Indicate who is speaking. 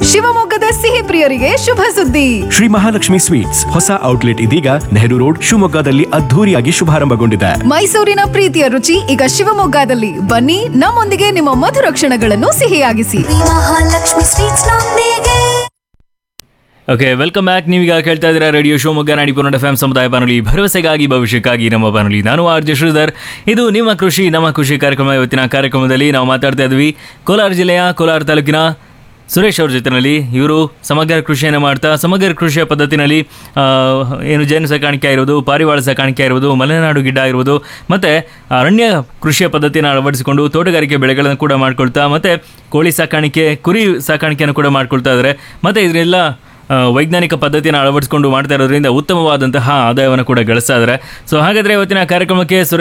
Speaker 1: ಶಿವಮೊಗ್ಗದ ಸಿಹಿ ಪ್ರಿಯರಿಗೆ ಶುಭ ಸುದ್ದಿ
Speaker 2: ಶ್ರೀ ಮಹಾಲಕ್ಷ್ಮಿ ಸ್ವೀಟ್ಸ್ ಹೊಸ ಔಟ್ಲೆಟ್ ಇದೀಗ ನೆಹರು ರೋಡ್ ಶಿವಮೊಗ್ಗದಲ್ಲಿ ಅದ್ಧೂರಿಯಾಗಿ ಶುಭಾರಂಭಗೊಂಡಿದೆ
Speaker 1: ಮೈಸೂರಿನ ಪ್ರೀತಿಯ ರುಚಿ ಈಗ ಶಿವಮೊಗ್ಗದಲ್ಲಿ ಬನ್ನಿ ನಮ್ಮೊಂದಿಗೆ ನಿಮ್ಮ ಮಧುರ ಕ್ಷಣಗಳನ್ನು ಸಿಹಿಯಾಗಿಸಿ
Speaker 3: ಮಹಾಲಕ್ಷ್ಮಿ ಸ್ವೀಟ್ಸ್ ನೊಂದಿಗೆ
Speaker 4: ಓಕೆ ವೆಲ್ಕಮ್ ಬ್ಯಾಕ್ ನೀವೀಗ ಕೇಳ್ತಾ ಇದ್ದೀರಾ ರೇಡಿಯೋ ಶಿವಮೊಗ್ಗ ನಾಡಿಪುರ ಎಫ್ ಎಂ ಸಮುದಾಯ ಬಾನುಲಿ ಭರವಸೆಗಾಗಿ ಭವಿಷ್ಯಕ್ಕಾಗಿ ನಮ್ಮ ಬಾನುಲಿ ನಾನು ಆರ್ ಜೆ ಶ್ರೀಧರ್ ಇದು ನಿಮ್ಮ ಕೃಷಿ ನಮ್ಮ ಕೃಷಿ ಕಾರ್ಯಕ್ರಮ ಇವತ್ತಿನ ಕಾರ್ಯಕ್ರಮದಲ್ಲಿ ನಾವು ಮಾತಾಡ್ತಾ ಇದ್ವಿ ಕೋಲಾರ ಜಿಲ್ಲೆಯ ಕೋಲಾರ ತಾಲೂಕಿನ ಸುರೇಶ್ ಅವ್ರ ಜೊತೆನಲ್ಲಿ ಇವರು ಸಮಗ್ರ ಕೃಷಿಯನ್ನು ಮಾಡ್ತಾ ಸಮಗ್ರ ಕೃಷಿಯ ಪದ್ಧತಿನಲ್ಲಿ ಆ, ಏನು ಜೇನು ಸಾಕಾಣಿಕೆ ಆಗಿರ್ಬೋದು ಪಾರಿವಾಳ ಸಾಕಾಣಿಕೆ ಆಗಿರ್ಬೋದು ಮಲೆನಾಡು ಗಿಡ್ಡ ಆಗಿರ್ಬೋದು ಮತ್ತು ಅರಣ್ಯ ಕೃಷಿಯ ಪದ್ಧತಿಯನ್ನು ಅಳವಡಿಸಿಕೊಂಡು ತೋಟಗಾರಿಕೆ ಬೆಳೆಗಳನ್ನು ಕೂಡ ಮಾಡ್ಕೊಳ್ತಾ ಮತ್ತು ಕೋಳಿ ಸಾಕಾಣಿಕೆ ಕುರಿ ಸಾಕಾಣಿಕೆಯನ್ನು ಕೂಡ ಮಾಡ್ಕೊಳ್ತಾ ಇದ್ದಾರೆ ಮತ್ತು ಇದರೆಲ್ಲ ಆ, ವೈಜ್ಞಾನಿಕ ಪದ್ಧತಿಯನ್ನು ಅಳವಡಿಸಿಕೊಂಡು ಮಾಡ್ತಾ ಇರೋದ್ರಿಂದ ಉತ್ತಮವಾದಂತಹ ಆದಾಯವನ್ನು ಕೂಡ ಗಳಿಸ್ತಾ ಇದ್ದಾರೆ ಸೊ ಹಾಗಾದರೆ ಇವತ್ತಿನ ಕಾರ್ಯಕ್ರಮಕ್ಕೆ ಸುರೇಶ್